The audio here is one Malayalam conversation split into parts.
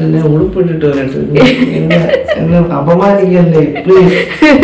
എന്നെ ഉടുപ്പിട്ടിട്ട് വരട്ടെ എന്നെ എന്നെ അപമാനിക്കല്ലേ please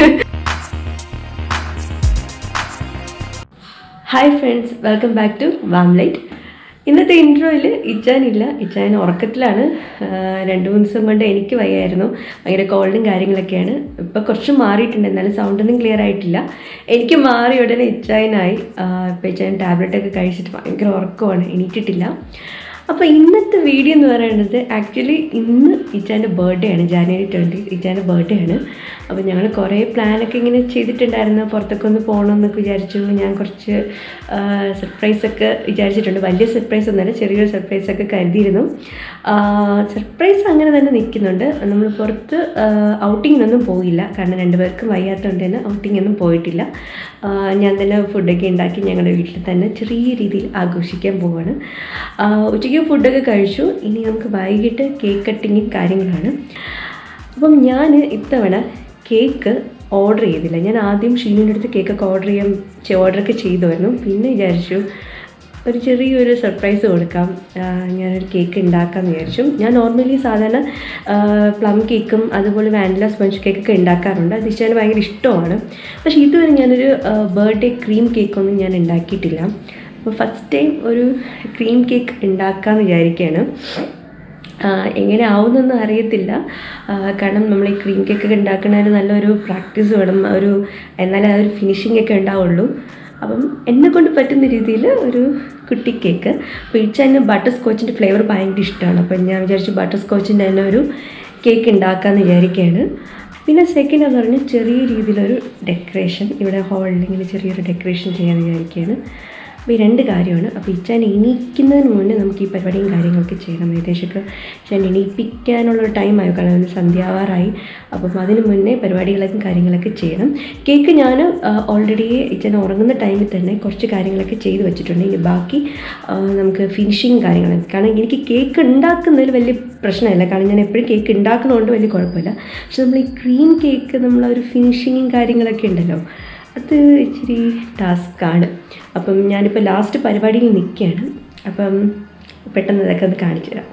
hi friends welcome back to warm light ഇന്നത്തെ ഇൻട്രോയിൽ ഇച്ചാനില്ല ഇച്ചാൻ ഉറക്കത്തിലാണ് ആഹ് രണ്ട് മൂന്ന് ദിവസം കൊണ്ട് എനിക്ക് വയ്യായിരുന്നു ഭയങ്കര കോൾഡും കാര്യങ്ങളൊക്കെയാണ് ഇപ്പം കുറച്ച് മാറിയിട്ടുണ്ട് എന്നാലും സൗണ്ടൊന്നും ക്ലിയർ ആയിട്ടില്ല എനിക്ക് മാറി ഉടനെ ഇച്ചായനായി ഇപ്പം ഇച്ചാൻ ടാബ്ലറ്റൊക്കെ കഴിച്ചിട്ട് ഭയങ്കര ഉറക്കമാണ് എണീറ്റിട്ടില്ല അപ്പോൾ ഇന്നത്തെ വീഡിയോ എന്ന് പറയുന്നത് ആക്ച്വലി ഇന്ന് ഇച്ചാൻ്റെ ബർത്ത്ഡേ ആണ് ജാനുവരി ട്വൻറ്റി ഇച്ചാൻ്റെ ബർത്ത്ഡേ ആണ് അപ്പോൾ ഞങ്ങൾ കുറേ പ്ലാനൊക്കെ ഇങ്ങനെ ചെയ്തിട്ടുണ്ടായിരുന്നു പുറത്തൊക്കെ ഒന്ന് പോകണം എന്നൊക്കെ വിചാരിച്ചു ഞാൻ കുറച്ച് സർപ്രൈസൊക്കെ വിചാരിച്ചിട്ടുണ്ട് വലിയ സർപ്രൈസ് ഒന്നുമല്ല ചെറിയൊരു സർപ്രൈസൊക്കെ കരുതിയിരുന്നു സർപ്രൈസ് അങ്ങനെ തന്നെ നിൽക്കുന്നുണ്ട് നമ്മൾ പുറത്ത് ഔട്ടിങ്ങിനൊന്നും പോയില്ല കാരണം രണ്ടുപേർക്കും വയ്യാത്തതുകൊണ്ട് തന്നെ ഔട്ടിങ്ങൊന്നും പോയിട്ടില്ല ആ, ഞാൻ തന്നെ ഫുഡൊക്കെ ഉണ്ടാക്കി ഞങ്ങളുടെ വീട്ടിൽ തന്നെ ചെറിയ രീതിയിൽ ആഘോഷിക്കാൻ പോവാണ് ആ, ഉച്ചയ്ക്ക് ഫുഡൊക്കെ കഴിച്ചു ഇനി നമുക്ക് വൈകിട്ട് കേക്ക് കട്ടിങ്ങും കാര്യങ്ങളാണ് അപ്പം ഞാൻ ഇത്തവണ കേക്ക് ഓർഡർ ചെയ്തില്ല ഞാൻ ആദ്യം ഷീനിൻ്റെ അടുത്ത് കേക്കൊക്കെ ഓർഡർ ചെയ്യാൻ ഓർഡറൊക്കെ ചെയ്തുമായിരുന്നു പിന്നെ വിചാരിച്ചു ഒരു ചെറിയൊരു സർപ്രൈസ് കൊടുക്കാം ആ, ഞാനൊരു കേക്ക് ഉണ്ടാക്കാമെന്ന് വിചാരിച്ചു ഞാൻ നോർമലി സാധാരണ പ്ലം കേക്കും അതുപോലെ വാനില സ്പഞ്ച് കേക്കൊക്കെ ഉണ്ടാക്കാറുണ്ട് അത് ഇഷ്ടം ഭയങ്കര ഇഷ്ടമാണ് പക്ഷേ ഇതുവരെ ഞാനൊരു ബർത്ത്ഡേ ക്രീം കേക്കൊന്നും ഞാൻ ഉണ്ടാക്കിയിട്ടില്ല അപ്പോൾ ഫസ്റ്റ് ടൈം ഒരു ക്രീം കേക്ക് ഉണ്ടാക്കാമെന്ന് വിചാരിക്കുകയാണ് ആഹ് എങ്ങനെ ആവുമെന്നൊന്നും അറിയത്തില്ല ആഹ് കാരണം നമ്മൾ ഈ ക്രീം കേക്ക് ഒക്കെ ഉണ്ടാക്കുന്നതിന് നല്ലൊരു പ്രാക്ടീസ് വേണം ഒരു എന്നാലേ അതൊരു ഫിനിഷിംഗ് ഒക്കെ ഉണ്ടാവുള്ളൂ അപ്പം എന്നെ കൊണ്ട് പറ്റുന്ന രീതിയിൽ ഒരു കുട്ടി കേക്ക് അപ്പോൾ ഇച്ചന്നെ ബട്ടർ സ്കോച്ചിൻ്റെ ഫ്ലേവർ ഭയങ്കര ഇഷ്ടമാണ് അപ്പം ഞാൻ വിചാരിച്ചു ബട്ടർ സ്കോച്ചിൻ്റെ തന്നെ ഒരു കേക്ക് ഉണ്ടാക്കാമെന്ന് വിചാരിക്കുകയാണ് പിന്നെ സെക്കൻഡ് എന്ന് പറഞ്ഞാൽ ചെറിയ രീതിയിലൊരു ഡെക്കറേഷൻ ഇവിടെ ഹോളിൽ ഇങ്ങനെ ചെറിയൊരു ഡെക്കറേഷൻ ചെയ്യാമെന്ന് വിചാരിക്കുകയാണ് അപ്പോൾ ഈ രണ്ട് കാര്യമാണ് അപ്പോൾ ഇച്ചാൻ എണീക്കുന്നതിന് മുന്നേ നമുക്ക് ഈ പരിപാടിയും കാര്യങ്ങളൊക്കെ ചെയ്യണം ഏകദേശമൊക്കെ ഇച്ചാൻ എണീപ്പിക്കാനുള്ളൊരു ടൈമായോ കാരണം അതിന് സന്ധ്യാവാറായി അപ്പം അതിന് മുന്നേ പരിപാടികളൊക്കെ കാര്യങ്ങളൊക്കെ ചെയ്യണം കേക്ക് ഞാൻ ഓൾറെഡി ഇച്ചാൻ ഉറങ്ങുന്ന ടൈമിൽ തന്നെ കുറച്ച് കാര്യങ്ങളൊക്കെ ചെയ്ത് വെച്ചിട്ടുണ്ട് ഇനി ബാക്കി ആ, നമുക്ക് ഫിനിഷിങ് കാര്യങ്ങളൊക്കെ കാരണം എനിക്ക് കേക്ക് ഉണ്ടാക്കുന്നതിൽ വലിയ പ്രശ്നമില്ല കാരണം ഞാൻ എപ്പോഴും കേക്ക് ഉണ്ടാക്കുന്നതുകൊണ്ട് വലിയ കുഴപ്പമില്ല പക്ഷെ നമ്മൾ ഈ ക്രീം കേക്ക് നമ്മൾ ആ ഒരു ഫിനിഷിങ്ങും കാര്യങ്ങളൊക്കെ ഉണ്ടല്ലോ അത് ഇച്ചിരി ടാസ്ക്കാണ് അപ്പം ഞാനിപ്പോൾ ലാസ്റ്റ് പരിപാടിയിൽ നിൽക്കുകയാണ് അപ്പം പെട്ടെന്ന് ഇതൊക്കെ ഒന്ന് കാണിച്ചു തരാം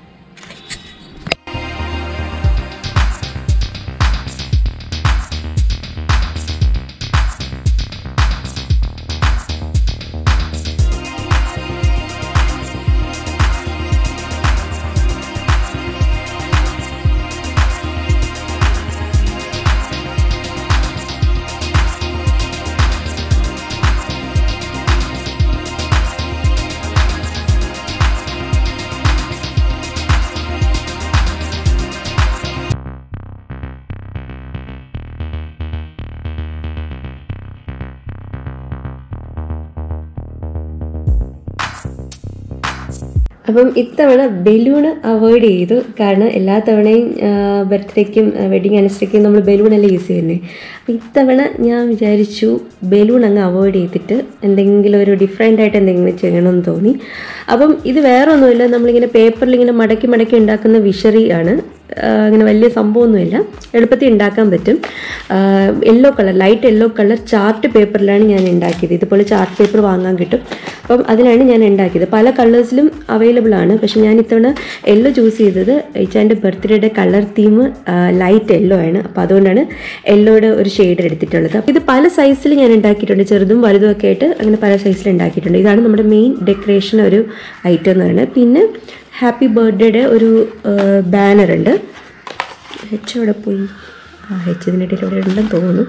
അപ്പം ഇത്തവണ ബലൂണ് അവോയ്ഡ് ചെയ്തു കാരണം എല്ലാ തവണയും ബർത്ത്ഡേക്കും വെഡിങ് ആനിവേഴ്സറിക്കും നമ്മൾ ബലൂണല്ലേ യൂസ് ചെയ്യുന്നത് അപ്പം ഇത്തവണ ഞാൻ വിചാരിച്ചു ബലൂൺ അങ്ങ് അവോയ്ഡ് ചെയ്തിട്ട് എന്തെങ്കിലും ഒരു ഡിഫറെൻ്റ് ആയിട്ട് എന്തെങ്കിലും ചെയ്യണമെന്ന് തോന്നി അപ്പം ഇത് വേറെ ഒന്നുമില്ല നമ്മളിങ്ങനെ പേപ്പറിൽ ഇങ്ങനെ മടക്കി മടക്കി ഉണ്ടാക്കുന്ന വിഷറി ആണ് ആ, അങ്ങനെ വലിയ സംഭവമൊന്നുമില്ല എളുപ്പത്തിൽ ഉണ്ടാക്കാൻ പറ്റും yellow colour light yellow colour chart പേപ്പറിലാണ് ഞാൻ ഉണ്ടാക്കിയത് ഇതുപോലെ ചാർട്ട് പേപ്പർ വാങ്ങാൻ കിട്ടും അപ്പം അതിലാണ് ഞാൻ ഉണ്ടാക്കിയത് പല കളേഴ്സിലും അവൈലബിൾ ആണ് പക്ഷെ ഞാൻ ഇത്തവണ യെല്ലോ ചൂസ് ചെയ്തത് ഇച്ചാൻ്റെ ബർത്ത്ഡേയുടെ കളർ തീം ലൈറ്റ് യെല്ലോ ആണ് അപ്പോൾ അതുകൊണ്ടാണ് യെല്ലോയുടെ ഒരു ഷെയ്ഡ് എടുത്തിട്ടുള്ളത് അപ്പോൾ ഇത് പല സൈസിൽ ഞാൻ ഉണ്ടാക്കിയിട്ടുണ്ട് ചെറുതും വലുതും ഒക്കെ ആയിട്ട് അങ്ങനെ പല സൈസിൽ ഉണ്ടാക്കിയിട്ടുണ്ട് ഇതാണ് നമ്മുടെ മെയിൻ ഡെക്കറേഷൻ ഒരു ഐറ്റം എന്നാണ് പിന്നെ ഹാപ്പി ബർത്ത്ഡേയുടെ ഒരു ബാനർ ഉണ്ട് ഹെച്ച് അവിടെ പോയി ആ ഹെച്ച് ഇതിനിടയിൽ ഇവിടെ ഉണ്ടെന്ന് തോന്നുന്നു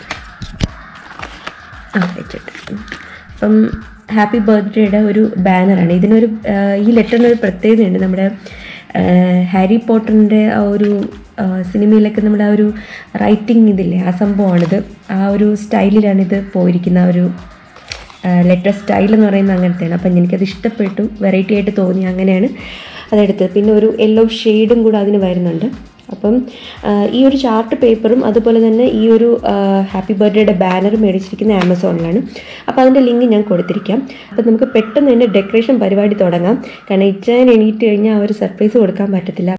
ആ വെച്ചിട്ട് അപ്പം ഹാപ്പി ബർത്ത്ഡേയുടെ ഒരു ബാനറാണ് ഇതിനൊരു ആ, ഈ ലെറ്ററിന് ഒരു പ്രത്യേകതയുണ്ട് നമ്മുടെ ആ, ഹാരി പോട്ടറിൻ്റെ ആ ഒരു ആ, സിനിമയിലൊക്കെ നമ്മുടെ ആ ഒരു റൈറ്റിംഗ് ഇതില്ലേ ആ സംഭവമാണിത് ആ ഒരു സ്റ്റൈലിലാണിത് പോയിരിക്കുന്ന ആ ഒരു ലെറ്റർ സ്റ്റൈൽ എന്ന് പറയുന്നത് അങ്ങനത്തെയാണ് അപ്പം എനിക്കത് ഇഷ്ടപ്പെട്ടു വെറൈറ്റി ആയിട്ട് തോന്നി അങ്ങനെയാണ് അതെടുത്തത് പിന്നെ ഒരു യെല്ലോ ഷെയ്ഡും കൂടെ അതിന് വരുന്നുണ്ട് അപ്പം ആ, ഈ ഒരു ചാർട്ട് പേപ്പറും അതുപോലെ തന്നെ ഈ ഒരു ഹാപ്പി ബർത്ത്ഡേയുടെ ബാനർ മേടിച്ചിരിക്കുന്ന ആമസോണിലാണ് അപ്പോൾ അതിൻ്റെ ലിങ്ക് ഞാൻ കൊടുത്തിരിക്കാം അപ്പം നമുക്ക് പെട്ടെന്ന് തന്നെ ഡെക്കറേഷൻ പരിപാടി തുടങ്ങാം കാരണം ഇച്ചാൻ എണീറ്റ് കഴിഞ്ഞാൽ ആ ഒരു സർപ്രൈസ് കൊടുക്കാൻ പറ്റത്തില്ല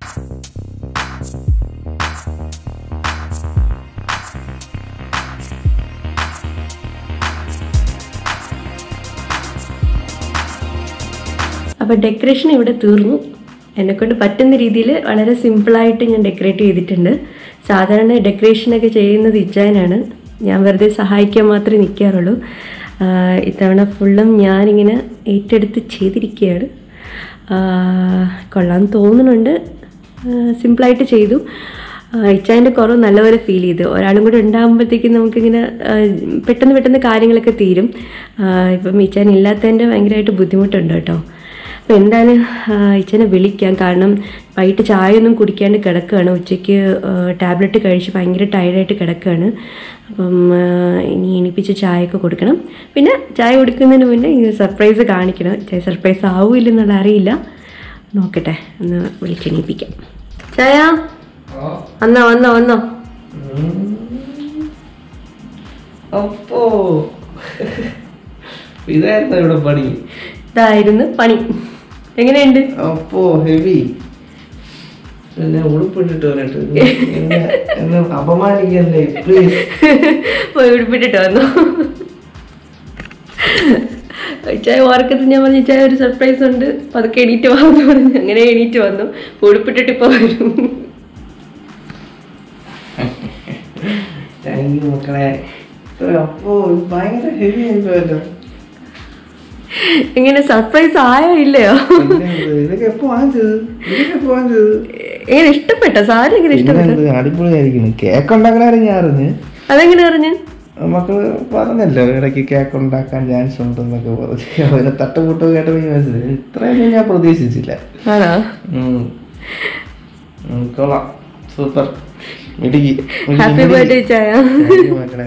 അപ്പോൾ ഡെക്കറേഷൻ ഇവിടെ തീർന്നു എന്നെക്കൊണ്ട് പറ്റുന്ന രീതിയിൽ വളരെ സിമ്പിളായിട്ട് ഞാൻ ഡെക്കറേറ്റ് ചെയ്തിട്ടുണ്ട് സാധാരണ ഡെക്കറേഷനൊക്കെ ചെയ്യുന്നത് ഇച്ചാനാണ് ഞാൻ വെറുതെ സഹായിക്കാൻ മാത്രമേ നിൽക്കാറുള്ളൂ ആഹ് ഇത്തവണ ഫുള്ളും ഞാനിങ്ങനെ ഏറ്റെടുത്ത് ചെയ്തിരിക്കുകയാണ് ആഹ് കൊള്ളാൻ തോന്നുന്നുണ്ട് സിമ്പിളായിട്ട് ചെയ്തു ഇച്ചാൻ്റെ കുറവ് നല്ലപോലെ ഫീൽ ചെയ്തു ഒരാളും കൂടെ ഉണ്ടാകുമ്പോഴത്തേക്കും നമുക്കിങ്ങനെ ആ, പെട്ടെന്ന് പെട്ടെന്ന് കാര്യങ്ങളൊക്കെ തീരും ആ, ഇപ്പം ഇച്ചാൻ ഇല്ലാത്തതിൻ്റെ ഭയങ്കരമായിട്ട് ബുദ്ധിമുട്ടുണ്ട് കേട്ടോ അപ്പോൾ എന്തായാലും ഇച്ചനെ വിളിക്കാം കാരണം വൈകിട്ട് ചായ ഒന്നും കുടിക്കാണ്ട് കിടക്കുകയാണ് ഉച്ചയ്ക്ക് ടാബ്ലറ്റ് കഴിച്ച് ഭയങ്കര ടയർഡായിട്ട് കിടക്കുകയാണ് അപ്പം ആ, ഇനി എണീപ്പിച്ച് ചായയൊക്കെ കൊടുക്കണം പിന്നെ ചായ കൊടുക്കുന്നതിന് മുന്നേ ഈ സർപ്രൈസ് കാണിക്കണം ചായ സർപ്രൈസ് ആവില്ലെന്നുള്ള അറിയില്ല നോക്കട്ടെ ഒന്ന് വിളിച്ചെണീപ്പിക്കാം ചായ വന്നോ വന്നോ വന്നോ അപ്പോ ഇതായിരുന്നു ഇവിടെ പണി ഇതായിരുന്നു പണി എങ്ങനെയുണ്ട് അപ്പോ ഹെവി എന്നെ ഉടുപ്പിട്ടിട്ട് വരട്ടെ എന്നെ എന്നെ അപമാനിക്കല്ലേ പ്ലീസ് പോയി ഉടുപ്പിട്ടിട്ട് വന്നു ചായ ഓർക്കത്തിൽ ഞാൻ പറഞ്ഞു ചായ ഒരു സർപ്രൈസ് ഉണ്ട് പതുക്കെ എണീറ്റ് വന്നു പറഞ്ഞു അങ്ങനെ എണീറ്റ് വന്നു ഉടുപ്പിട്ടിട്ട് ഇപ്പൊ വരും താങ്ക് യു മക്കളെ അപ്പോ ഇത് ഭയങ്കര ഹെവി ആയിപ്പോയല്ലോ ഇങ്ങനെ സർപ്രൈസ് ആയോ ഇല്ലയോ പിന്നെ എന്ത്? ഇതൊക്കെ എപ്പോ വാങ്ങിച്ചത് ഇതൊക്കെ എപ്പോ വാങ്ങിച്ചത് എങ്ങനെ ഇഷ്ടപ്പെട്ടോ സാധനം എങ്ങനെ ഇഷ്ടപ്പെട്ടു പിന്നെ എന്ത് അടിപൊളിയായിരിക്കുന്നു കേക്ക് ഉണ്ടാക്കണാരും ഞാൻ അറിഞ്ഞ് അതെങ്ങനെ പറഞ്ഞു മക്കള് പറഞ്ഞല്ലോ ഇടയ്ക്ക് കേക്ക് ഉണ്ടാക്കാൻ ചാൻസ് ഉണ്ടെന്നൊക്കെ പറഞ്ഞു അതിനെ തട്ടുകൂട്ട് കേട്ടപ്പോൾ ഞാൻ മനസ്സിലായി ഇത്രയൊന്നും ഞാൻ പ്രതീക്ഷിച്ചില്ല ആണോ ഉം. ഉം, കൊള്ളാം സൂപ്പർ മിടുക്കി മിടുക്കി, ഹാപ്പി മിടുക്കി. ബർത്ത്ഡേ ചായ Thank you മക്കളെ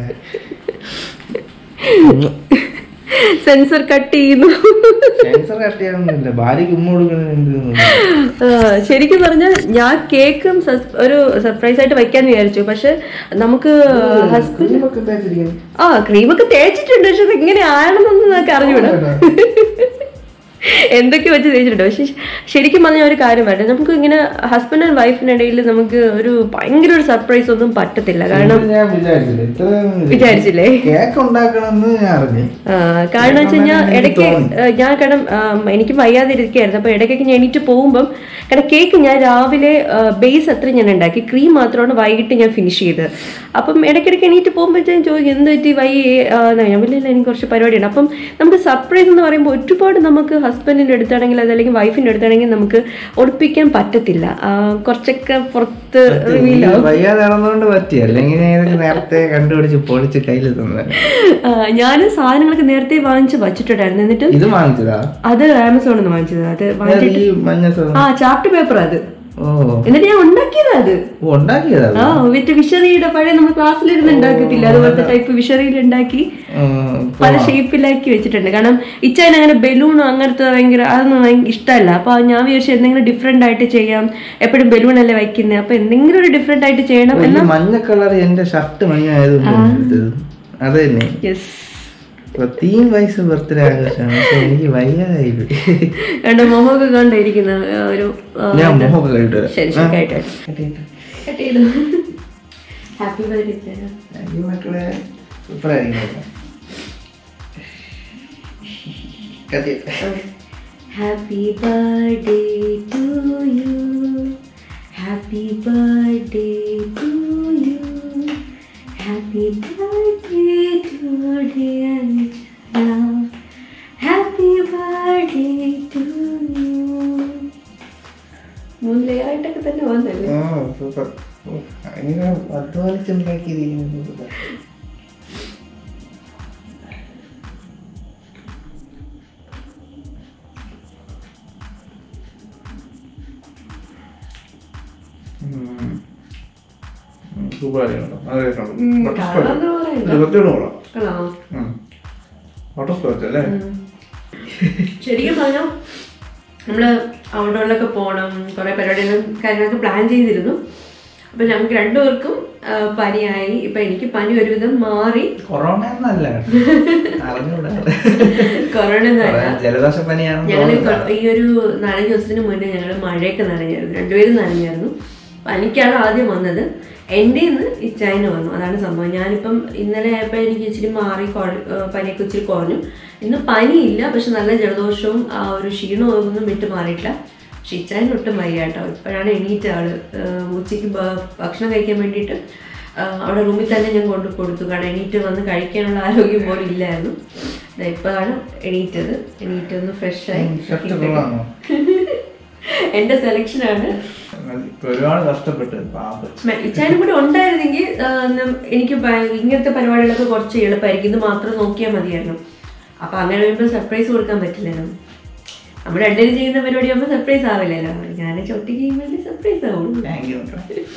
സെൻസർ കട്ട് ചെയ്യുന്നു ക്യാൻസർ കട്ടിയാണെന്നില്ല ഭാര്യയ്ക്ക് ഉമ്മ കൊടുക്കണത് എന്ത് ആ, ശരിക്കും പറഞ്ഞാൽ ഞാൻ കേക്കും സസ്- ഒരു സർപ്രൈസ് ആയിട്ട് വെക്കാന്ന് വിചാരിച്ചു പക്ഷെ നമുക്ക് ഹസ്ബൻഡ് ഒക്കെ തേച്ചിരിക്കുന്നു ആ ക്രീമൊക്കെ തേച്ചിട്ടുണ്ട് പക്ഷെ എങ്ങനെ ആണെന്നൊന്നും നമുക്ക് അറിഞ്ഞൂടാ എന്തൊക്കെ വെച്ച് തേച്ചിട്ടുണ്ട് പക്ഷെ ശരിക്കും പറഞ്ഞ ഒരു കാര്യം പറയട്ടെ നമുക്ക് ഇങ്ങനെ ഹസ്ബൻഡ് ആൻഡ് വൈഫിനിടയിൽ നമുക്ക് ഒരു ഭയങ്കര ഒരു സർപ്രൈസ് ഒന്നും പറ്റത്തില്ല കാരണം ഇത് ഞാൻ വിചാരിച്ചില്ല ഇത്രയൊന്നും വിചാരിച്ചില്ലേ കേക്ക് ഉണ്ടാക്കണമെന്ന് ഞാൻ അറിഞ്ഞു ആ, കാരണം വെച്ച് കഴിഞ്ഞാൽ എനിക്ക് ഇടയ്ക്ക് തോന്നി. ഏ, ഞാൻ കാരണം ആം, എനിക്ക് വയ്യാതിരിക്കുകയായിരുന്നു അപ്പോൾ ഇടയ്ക്കൊക്കെ ഞാൻ എണീറ്റ് പോകുമ്പം കാരണം കേക്ക് ഞാൻ രാവിലെ ബേസ് അത്ര ഞാൻ ഉണ്ടാക്കി ക്രീം മാത്രമാണ് വൈകിട്ട് ഞാൻ ഫിനിഷ് ചെയ്തത് അപ്പം ഇടയ്ക്കിടയ്ക്ക് എണീറ്റ് പോകുമ്പോഴത്തേക്കും ചോദിക്കും എന്ത് പറ്റി വയ്യേ ആ, എന്നാ ഞാൻ വലിയ എനിക്ക് കുറച്ച് പരിപാടിയുണ്ട് അപ്പം നമുക്ക് സർപ്രൈസ് എന്ന് പറയുമ്പോൾ ഒരുപാട് നമുക്ക് ഹസ്ബൻഡിൻ്റെ അടുത്താണെങ്കിൽ അതല്ലെങ്കിൽ വൈഫിൻ്റെ അടുത്താണെങ്കിൽ നമുക്ക് ഒളിപ്പിക്കാൻ പറ്റത്തില്ല ആ, കുറച്ചൊക്കെ പുറത്ത് റിവീൽ ആവും വയ്യാതെ നടന്നുകൊണ്ട് പറ്റി അല്ലെങ്കിൽ ഞാൻ ഇതൊക്കെ നേരത്തെ കണ്ടുപിടിച്ച് പൊളിച്ച് കയ്യിൽ തന്നെ ഞാൻ സാധനങ്ങളൊക്കെ നേരത്തെ വാങ്ങിച്ച് വച്ചിട്ടുണ്ടായിരുന്നു എന്നിട്ട് ഇത് വാങ്ങിച്ചതാ അത് ആമസോണിൽ നിന്ന് വാങ്ങിച്ചത് അത് വാങ്ങിച്ചിട്ട് ഈ മഞ്ഞ സാധനം. ആ ചാർട്ട് പേപ്പർ അത് ഓ എന്നിട്ട് ഞാൻ ഉണ്ടാക്കിയതാ അത് ഓ, ഉണ്ടാക്കിയതാ അത്? ആ വിറ്റ് വിഷറിയുടെ പഴയ നമ്മൾ ക്ലാസ്സിലിരുന്ന് ഉണ്ടാക്കത്തില്ല അതുപോലത്തെ ടൈപ്പ് വിഷറിയിൽ ഉണ്ടാക്കി ഉം, പല ഷേപ്പിലാക്കി വെച്ചിട്ടുണ്ട് കാരണം ഇച്ചാൻ അങ്ങനെ ബലൂണോ അങ്ങനത്തെ ഭയങ്കര അതൊന്നും ഭയങ്കര ഇഷ്ടമല്ല അപ്പൊ ഞാൻ വിചാരിച്ചു എന്തെങ്കിലും ഡിഫറെന്റ് ആയിട്ട് ചെയ്യാം എപ്പോഴും ബലൂൺ അല്ലേ വയ്ക്കുന്നത് അപ്പൊ എന്തെങ്കിലും ഒരു ഡിഫറെന്റ് ആയിട്ട് ചെയ്യണം ഈ മഞ്ഞ കളർ എന്റെ ഷർട്ട് മഞ്ഞ ആയതുകൊണ്ട് എടുത്തത് അത് തന്നെ യെസ് തീം വയസ്സ് ബർത്ത്ഡേ ആഘോഷമാണ് പക്ഷെ എനിക്ക് വയ്യാതായി പോയി. എന്റെ മുഖമൊക്കെ കണ്ടിരിക്കുന്ന ഒരു ആ, ഞാൻ മുഖമൊക്കെ കഴിട്ട് വരാം ശരി ശരി കേട്ടോ കട്ടിയിട്ട്. കട്ട് ചെയ്തു ഹാപ്പി ബർത്ത്ഡേ Thank you മക്കളെ സൂപ്പറായിരിക്കും കേട്ടോ. കട്ടിയിട്ട്. Happy birthday to you. Happy birthday to you. Happy birthday to dear Nichana. Happy birthday to you. മൂന്ന് ലെയറായിട്ടൊക്കെ തന്നെ വന്നല്ലേ ആ സൂപ്പർ ഓ, ഇങ്ങനെ അധ്വാനിച്ചുണ്ടാക്കിയിരിക്കുന്നു സൂപ്പർ. ഉം. ഉം, സൂപ്പറായിരിക്കും കേട്ടോ. നല്ല രസമുണ്ട്. ഉം, ബട്ടർസ്കോച്ച്. കാണാൻ പറയണ്ട. ഇത് കുറച്ചുകൂടെ കൊള്ളാം. ആണോ ഉം. ബട്ടർസ്കോച്ച് അല്ലേ ശരിക്കും പറഞ്ഞാൽ നമ്മൾ ഔട്ട്ഡോറിലൊക്കെ പോകണം കുറേ പരിപാടികളും കാര്യങ്ങളൊക്കെ പ്ലാൻ ചെയ്തിരുന്നു അപ്പം ഞങ്ങൾക്ക് രണ്ടുപേർക്കും ആ, പനിയായി ഇപ്പം എനിക്ക് പനി ഒരുവിധം മാറി കൊറോണ എന്നല്ല അറിഞ്ഞൂടാ കൊറോണ എന്നല്ല ജലദോഷ പനിയാണെന്ന് ഞങ്ങൾ തോന്നുന്നു. ഈ ഒരു നാലഞ്ച് ദിവസത്തിന് മുന്നേ ഞങ്ങൾ മഴയൊക്കെ നനഞ്ഞായിരുന്നു രണ്ടുപേരും നനഞ്ഞായിരുന്നു പനിക്കാണ് ആദ്യം വന്നത് എൻ്റെ ഇന്ന് ഇച്ചായന് വന്നു അതാണ് സംഭവം ഞാനിപ്പം ഇന്നലെ ആയപ്പോൾ എനിക്ക് ഇച്ചിരി മാറി കുറ- ഏർ പനിയൊക്കെ ഇച്ചിരി കുറഞ്ഞു ഇന്ന് പനിയില്ല പക്ഷെ നല്ല ജലദോഷവും ആ ഒരു ക്ഷീണവും ഒന്നും വിട്ട് മാറിയിട്ടില്ല പക്ഷെ ഇച്ചാൻ ഒട്ടും വയ്യ കേട്ടോ ഇപ്പോഴാണ് എണീറ്റ ആള് ഏഹ് ഉച്ചയ്ക്ക് ഭ- ഭക്ഷണം കഴിക്കാൻ വേണ്ടിയിട്ട് ആഹ് അവിടെ റൂമിൽ തന്നെ ഞാൻ കൊണ്ട് കൊടുത്തു കാരണം എണീറ്റ് വന്ന് കഴിക്കാനുള്ള ആരോഗ്യം പോലും ഇല്ലായിരുന്നു ദാ ഇപ്പോഴാണ് എണീറ്റത് എണീറ്റ് ഒന്ന് ഫ്രഷായി ഷർട്ട് കൊള്ളാമോ എൻ്റെ സെലക്ഷനാണ് ഇപ്പൊ ഒരുപാട് കഷ്ടപ്പെട്ട് പാപം ഇച്ചാനും കൂടെ ഉണ്ടായിരുന്നെങ്കിൽ ആ, നം- എനിക്ക് ഭയ- ഇങ്ങനത്തെ പരിപാടികളൊക്കെ കുറച്ച് എളുപ്പമായിരിക്കും ഇത് മാത്രം നോക്കിയാൽ മതിയായിരുന്നു അപ്പൊ അങ്ങനെ വരുമ്പോൾ സർപ്രൈസ് കൊടുക്കാൻ പറ്റില്ലല്ലോ നമ്മൾ രണ്ടുപേരും ചെയ്യുന്ന പരിപാടി ആകുമ്പോൾ സർപ്രൈസ് ആവില്ലല്ലോ ഞാൻ ചവിട്ടി ചെയ്യുമ്പോൾ സർപ്രൈസ് ആവുള്ളൂ താങ്ക് യു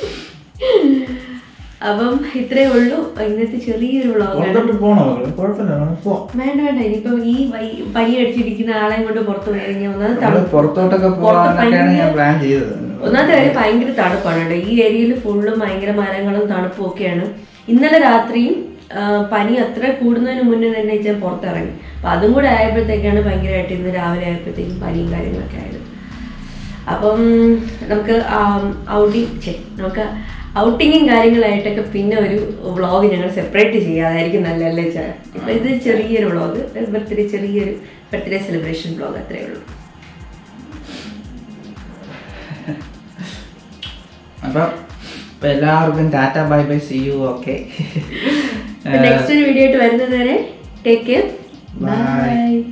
അപ്പം ഇത്രയേ ഉള്ളൂ ഇന്നത്തെ ചെറിയൊരു വ്ളോഗാണ് പുറത്തോട്ട് പോണോ മകള് കുഴപ്പമില്ല നമുക്ക് പോവാം വേണ്ട വേണ്ട ഇനിയിപ്പം ഈ വൈ- പനി അടിച്ചിരിക്കുന്ന ആളെയും കൊണ്ട് പുറത്ത് പോയി കഴിഞ്ഞാൽ ഒന്നാമത് നമ്മള് തണു- പുറത്തോട്ടൊക്കെ പുറത്ത് പോകാനൊക്കെയാണ് ഞാൻ ഭയങ്കര- പ്ലാൻ ചെയ്തത് ഒന്നാമത്തെ കാര്യം ഭയങ്കര തണുപ്പാണ് കേട്ടോ ഈ ഏരിയയിൽ ഫുള്ളും ഭയങ്കര മരങ്ങളും തണുപ്പും ഒക്കെയാണ് ഇന്നലെ രാത്രിയും ആ, പനി അത്ര കൂടുന്നതിന് മുന്നേ തന്നെ ഞാൻ പുറത്തിറങ്ങി അപ്പം അതും കൂടെ ആയപ്പോഴത്തേക്കാണ് ഭയങ്കരമായിട്ട് ഇന്ന് രാവിലെ ആയപ്പോഴത്തേക്കും പനിയും കാര്യങ്ങളൊക്കെ ആയത് അപ്പം നമുക്ക് ഔട്ടിങ് ചെ നമുക്ക് ഔട്ടിങ്ങും കാര്യങ്ങളായിട്ടൊക്കെ പിന്നെ ഒരു വ്ളോഗ് ഞങ്ങൾ സെപ്പറേറ്റ് ചെയ്യാതായിരിക്കും നല്ലല്ലേ ചാ ഇപ്പം ഇത് ചെറിയൊരു വ്ളോഗ് ബർത്ത്ഡേ ചെറിയൊരു ബർത്ത്ഡേ സെലിബ്രേഷൻ വ്ളോഗ് അത്രയേ ഉള്ളൂ അപ്പം ഇപ്പൊ എല്ലാവർക്കും tata bye bye see you okay next ഒരു വീഡിയോ ആയിട്ട് വരുന്നത് വരെ ടേക്ക് കെയർ Bye. ബൈ